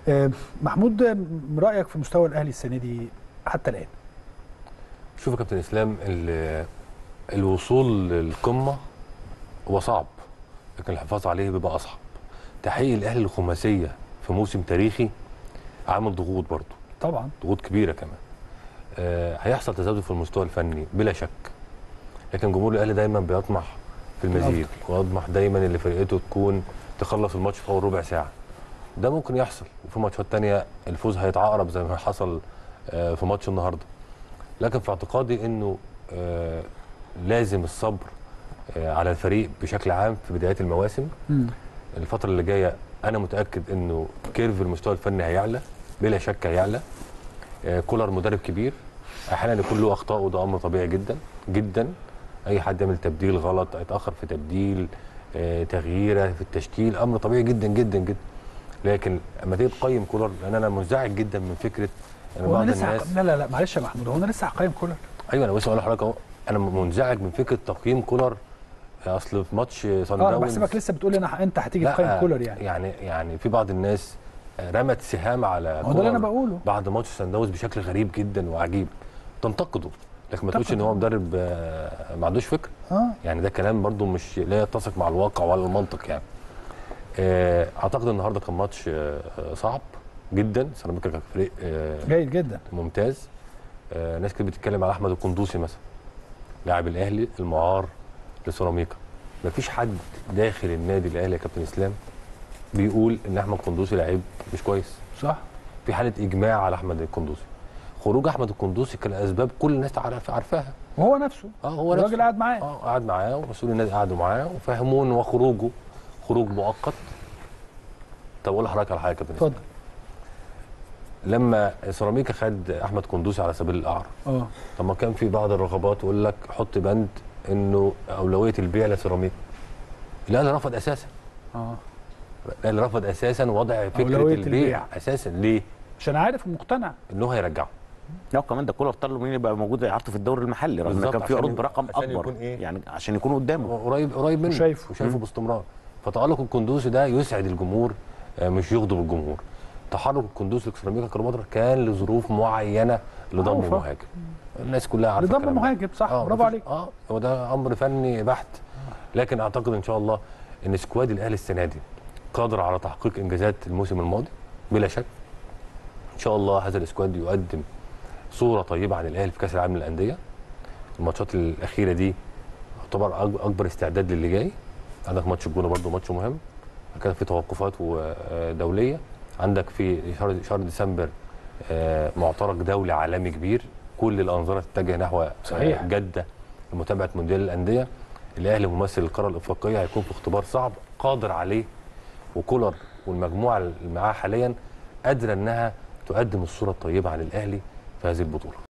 آه، محمود آه، رايك في مستوى الاهلي السنه دي حتى الان شوف يا كابتن اسلام ال- الوصول للقمه هو صعب لكن الحفاظ عليه بيبقى اصعب تحقيق الاهلي الخماسيه في موسم تاريخي عامل ضغوط برضه طبعا ضغوط كبيره كمان آه هيحصل تذبذب في المستوى الفني بلا شك لكن جمهور الاهلي دايما بيطمح في المزيد ويطمح دايما ان فرقته تكون تخلص الماتش في اول ربع ساعه ده ممكن يحصل وفي ماتشات تانية الفوز هيتعقرب زي ما حصل آه في ماتش النهارده لكن في اعتقادي انه آه لازم الصبر آه على الفريق بشكل عام في بدايات المواسم مم. الفترة اللي جاية أنا متأكد إنه كيرف المستوى الفني هيعلى بلا شك هيعلى آه، كولر مدرب كبير أحيانا يكون له أخطاء وده أمر طبيعي جدا جدا أي حد يعمل تبديل غلط يتأخر في تبديل آه، تغييره في التشكيل أمر طبيعي جدا جدا جدا لكن لما تيجي تقيم كولر لأن أنا منزعج جدا من فكرة أن هو بعض انا لسه الناس هق- لا لا لا معلش يا محمود هو انا لسه هقيم كولر ايوه انا بس اقول لحضرتك اهو انا منزعج من فكره تقييم كولر اصل في ماتش صن اه انا داونز بحسبك لسه بتقول لي انا انت هتيجي لا، تقيم كولر يعني يعني يعني في بعض الناس رمت سهام على هو ده اللي انا كولر بقوله بعد ماتش سان داونز بشكل غريب جدا وعجيب تنتقده لكن ما تقولش ان هو مدرب آه، ما عندوش فكره اه يعني ده كلام برضو مش لا يتسق مع الواقع ولا المنطق يعني آه، اعتقد النهارده كان ماتش آه، آه، صعب جدا سيراميكا كان فريق آه، جيد جدا ممتاز آه، ناس كتير بتتكلم على احمد القندوسي مثلا لاعب الاهلي المعار لسيراميكا مفيش حد داخل النادي الاهلي يا كابتن اسلام بيقول ان احمد القندوسي لعيب مش كويس صح في حاله اجماع على احمد القندوسي خروج احمد القندوسي كان اسباب كل الناس عارف عارفاها وهو نفسه اه هو الراجل نفسه. قاعد معاه اه قعد معاه ومسؤول النادي قعدوا معاه وفهموه ان هو خروجه خروج مؤقت طب اقول لحضرتك على حاجه يا كابتن إسلام. اتفضل لما سيراميكا خد احمد قندوسي على سبيل الاعاره اه طب ما كان في بعض الرغبات يقول لك حط بند انه اولويه البيع لسيراميكا الاهلي رفض اساسا اه الاهلي رفض اساسا وضع فكره أولوية البيع, البيع. اساسا ليه؟ عشان عارف ومقتنع انه هيرجعه لا وكمان ده كولر طلب مين يبقى موجود يعرضه في الدوري المحلي رغم ان بالظبط، كان في عشان عروض يبقى- برقم عشان اكبر يكون إيه؟ يعني عشان يكون قدامه قريب قريب منه وشايفه. وشايفه باستمرار فتالق القندوسي ده يسعد الجمهور آه، مش يغضب الجمهور تحرك القندوسي لسيراميكا كليوباترا كان لظروف معينه لضم معروفة. مهاجم الناس كلها عارفه لضم الكلام ده. مهاجم صح آه، برافو مفيش- عليك اه هو ده امر فني بحت لكن اعتقد ان شاء الله ان سكواد الاهلي السنه دي قادر على تحقيق انجازات الموسم الماضي بلا شك ان شاء الله هذا السكواد يقدم صوره طيبه عن الاهلي في كاس العالم للانديه الماتشات الاخيره دي يعتبر أك- اكبر استعداد للي جاي عندك ماتش الجونه برضو ماتش مهم كان في توقفات و- آه، دوليه عندك في شهر شهر ديسمبر آه، معترك دولي عالمي كبير كل الانظار تتجه نحو آه، صحيح. جده لمتابعه مونديال الانديه الاهلي ممثل القاره الافريقيه هيكون في اختبار صعب قادر عليه وكولر والمجموعه اللي معاه حاليا قادره انها تقدم الصوره الطيبه عن الاهلي في هذه البطوله